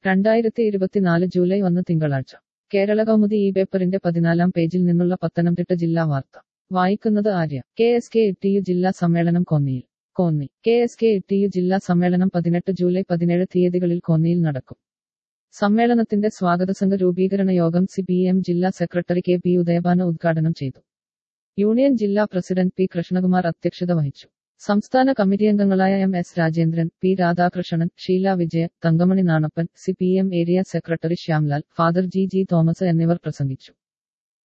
രണ്ടായിരത്തി ഇരുപത്തിനാല് ജൂലൈ ഒന്ന് തിങ്കളാഴ്ച കേരള കൗമുദി ഈ പേപ്പറിന്റെ പതിനാലാം പേജിൽ നിന്നുള്ള പത്തനംതിട്ട ജില്ലാ വാർത്ത വായിക്കുന്നത് Arya K S K T U ജില്ലാ സമ്മേളനം കോന്നിയിൽ Konni K S K T U ജില്ലാ സമ്മേളനം പതിനെട്ട് ജൂലൈ പതിനേഴ് തീയതികളിൽ കോന്നിയിൽ നടക്കും സമ്മേളനത്തിന്റെ സ്വാഗത സംഘ രൂപീകരണ യോഗം സി പി എം ജില്ലാ സെക്രട്ടറി കെ പി ഉദയഭാന ഉദ്ഘാടനം ചെയ്തു യൂണിയൻ ജില്ലാ പ്രസിഡന്റ് പി കൃഷ്ണകുമാർ അധ്യക്ഷത വഹിച്ചു സംസ്ഥാന കമ്മിറ്റി അംഗങ്ങളായ M S Rajendran P Radhakrishnan Sheela Vijayan Thankamani Nanappan C P M area secretary Shyamlal father G G Thomas എന്നിവർ പ്രസംഗിച്ചു